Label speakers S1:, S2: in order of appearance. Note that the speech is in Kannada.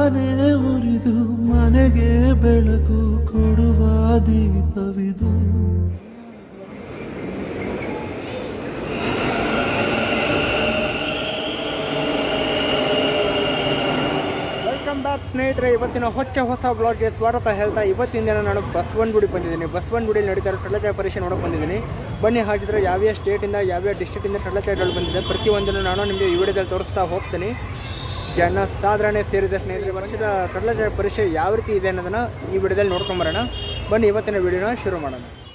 S1: ತಾನೇ ಉರಿದು ಮನೆಗೆ ಬೆಳಕು ಕೊಡುವ ದೀಪವಿದು
S2: ವೆಲ್ಕಮ್ ಬ್ಯಾಕ್ ಸ್ನೇಹಿತರೆ ಇವತ್ತಿನ ಹೊಚ್ಚ ಹೊಸ ಬ್ಲಾಗ್ಗೆ ಸ್ವಾಗತ ಹೇಳ್ತಾ ಇವತ್ತಿನ ದಿನ ನಾನು ಬಸವನಗುಡಿ ಬಂದಿದ್ದೀನಿ ಬಸವನಗುಡಿಯಲ್ಲಿ ನಡೀತಾ ಇರೋ ಕಡಲೆಕಾಯಿ ಪರೀಕ್ಷೆ ನೋಡೋಕೆ ಬಂದಿದ್ದೀನಿ ಬನ್ನಿ ಹಾಗಿದ್ರೆ ಯಾವ್ಯಾವ ಸ್ಟೇಟಿಂದ ಯಾವ್ಯಾವ ಡಿಸ್ಟ್ರಿಕ್ಟಿಂದ ಕಡಲೆಕಾಯಿಗಳು ಬಂದಿದೆ ಪ್ರತಿಯೊಂದನ್ನು ನಾನು ನಿಮಗೆ ಈ ವಿಡಿಯೋದಲ್ಲಿ ತೋರಿಸ್ತಾ ಹೋಗ್ತೀನಿ ಜನ ಸಾಧಾರಣ ಸೇರಿದ ಸ್ನೇಹಿತರೆ ವರ್ಷದ ಕಡಲೆಕಾಯಿ ಪರೀಕ್ಷೆ ಯಾವ ರೀತಿ ಇದೆ ಅನ್ನೋದನ್ನು ಈ ವಿಡಿಯೋದಲ್ಲಿ ನೋಡ್ಕೊಂಬರೋಣ ಬನ್ನಿ ಇವತ್ತಿನ ವಿಡಿಯೋನ ಶುರು ಮಾಡೋಣ